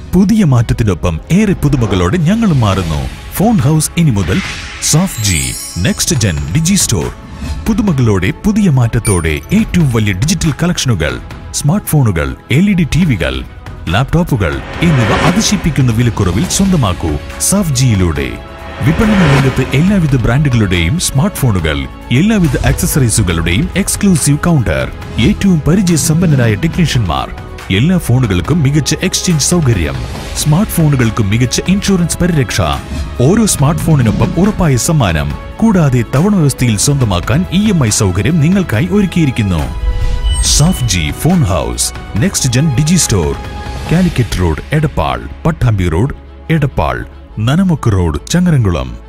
പുതിയ മാറ്റത്തിനൊപ്പം ഏറെ പുതുമകളോടെ ഞങ്ങൾ മാറുന്നു ഫോൺ ഹൗസ് ഇനി മുതൽ soft G next gen digi store പുതുമകളോടെ പുതിയ മാറ്റത്തോടെ ഏറ്റവും വലിയ ഡിജിറ്റൽ കളക്ഷനുകൾ സ്മാർട്ട് ഫോണുകൾ എൽ ഇ ഡി ടിവികൾ ലാപ്ടോപ്പുകൾ എന്നിവ അതിശയിപ്പിക്കുന്ന വിലക്കുറവിൽ സ്വന്തമാക്കൂ സാഫ് ജിയിലൂടെ വിപണന രംഗത്ത് എല്ലാവിധ ബ്രാൻഡുകളുടെയും സ്മാർട്ട് ഫോണുകൾ എല്ലാവിധ ആക്സസറീസുകളുടെയും എക്സ്ക്ലൂസീവ് കൗണ്ടർ ഏറ്റവും പരിചയസമ്പന്നരായ ടെക്നീഷ്യന്മാർ എല്ലാ ഫോണുകൾക്കും മികച്ച എക്സ്ചേഞ്ച് സൗകര്യം സ്മാർട്ട് ഫോണുകൾക്കും മികച്ച ഇൻഷുറൻസ് പരിരക്ഷ ഓരോ സ്മാർട്ട് ഫോണിനൊപ്പം ഉറപ്പായ സമ്മാനം കൂടാതെ തവണ വ്യവസ്ഥയിൽ സ്വന്തമാക്കാൻ ഇ എം ഐ സൗകര്യം നിങ്ങൾക്കായി ഒരുക്കിയിരിക്കുന്നു സാഫ് G phone house next gen digi store Calicut road Edappal Pattambi road Edappal Nannamukku road Changaramkulam